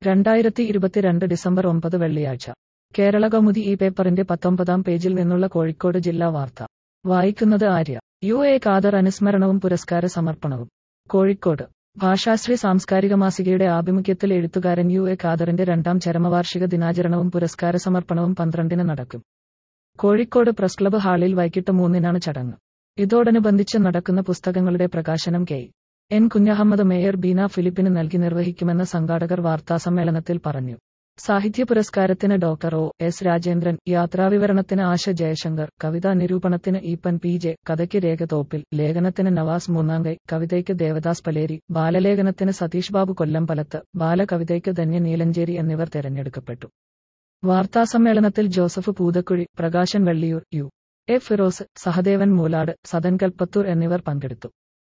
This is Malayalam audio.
രണ്ടായിരത്തി ഇരുപത്തിരണ്ട് ഡിസംബർ ഒമ്പത് വെള്ളിയാഴ്ച കേരള കൗമുദി ഈ പേപ്പറിന്റെ പത്തൊമ്പതാം പേജിൽ നിന്നുള്ള കോഴിക്കോട് ജില്ലാ വാർത്ത വായിക്കുന്നത് ആര്യ യു എ ഖാദർ അനുസ്മരണവും പുരസ്കാര സമർപ്പണവും കോഴിക്കോട് ഭാഷാശ്രീ സാംസ്കാരിക മാസികയുടെ ആഭിമുഖ്യത്തിൽ എഴുത്തുകാരൻ യു എ ഖാദറിന്റെ രണ്ടാം ചരമവാർഷിക ദിനാചരണവും പുരസ്കാര സമർപ്പണവും പന്ത്രണ്ടിന് നടക്കും കോഴിക്കോട് പ്രസ് ക്ലബ്ബ് ഹാളിൽ വൈകിട്ട് മൂന്നിനാണ് ചടങ്ങ് ഇതോടനുബന്ധിച്ച് നടക്കുന്ന പുസ്തകങ്ങളുടെ പ്രകാശനം K N Kunhahammed mayor Beena ഫിലിപ്പിന് നൽകി നിർവഹിക്കുമെന്ന് സംഘാടകർ വാർത്താസമ്മേളനത്തിൽ പറഞ്ഞു സാഹിത്യ പുരസ്കാരത്തിന് ഡോക്ടർ ഒ എസ് രാജേന്ദ്രൻ യാത്രാവിവരണത്തിന് ആശ ജയശങ്കർ കവിതാ നിരൂപണത്തിന് ഈപ്പൻ പി ജെ കഥയ്ക്ക് രേഖ തോപ്പിൽ ലേഖനത്തിന് നവാസ് മൂന്നാങ്കൈ കവിതയ്ക്ക് ദേവദാസ് പലേരി ബാലലേഖനത്തിന് സതീഷ് ബാബു കൊല്ലമ്പലത്ത് ബാലകവിതയ്ക്ക് ധന്യ നീലഞ്ചേരി എന്നിവർ തെരഞ്ഞെടുക്കപ്പെട്ടു വാർത്താസമ്മേളനത്തിൽ Joseph Poothakuzhi Prakashan Velliyur U A Firos Sahadevan Moolad Sadan Kalpathur എന്നിവർ പങ്കെടുത്തു